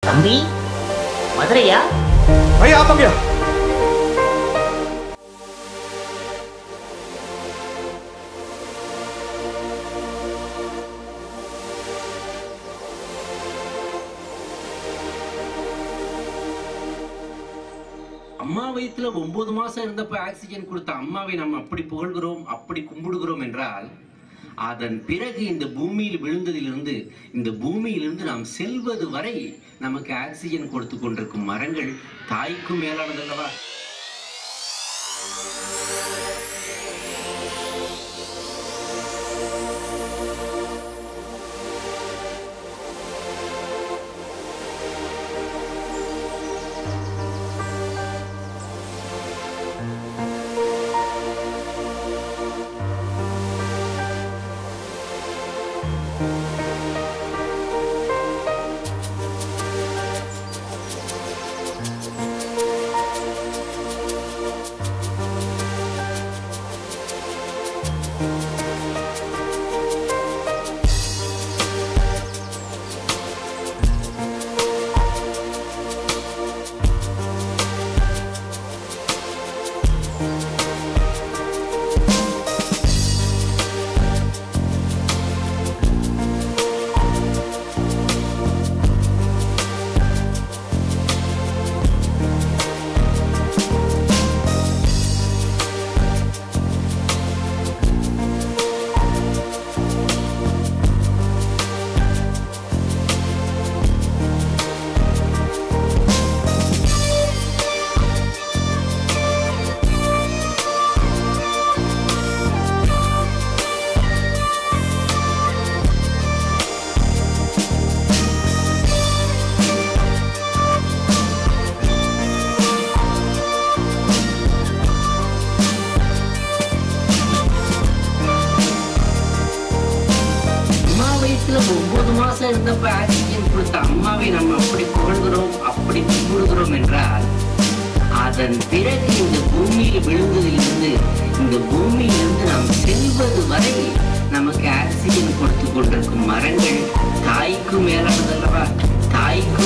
தம்பி மதுரையா ஐயா ஆமாங்கய்யா அம்மா வயித்துல ஒன்பது மாசம் இருந்தப்ப ஆக்சிஜன் கொடுத்த அம்மாவை நம்ம அப்படி புகழ்கிறோம் அப்படி கும்பிடுகிறோம் என்றால் அதன் பிறகு இந்த பூமியில் விழுந்ததிலிருந்து இந்த பூமியிலிருந்து நாம் செல்வது வரை நமக்கு ஆக்சிஜன் கொடுத்து கொண்டிருக்கும் மரங்கள் தாய்க்கும் மேலானதல்லவா அம்மா வயசுல ஒன்பது மாசம் இருந்தப்ப ஆக்சிஜன் கொடுத்த அம்மாவை நம்ம அப்படி புகழ்கிறோம் அப்படி கும்பிடுகிறோம் என்றால் அதன் பிறகு இந்த பூமியில் விழுந்ததிலிருந்து இந்த பூமியிலிருந்து நாம் செல்வது வரை நமக்கு ஆக்சிஜன் கொடுத்து கொண்டிருக்கும் மரங்கள் தாய்க்கும் மேலானதல்லவா தாய்க்கும்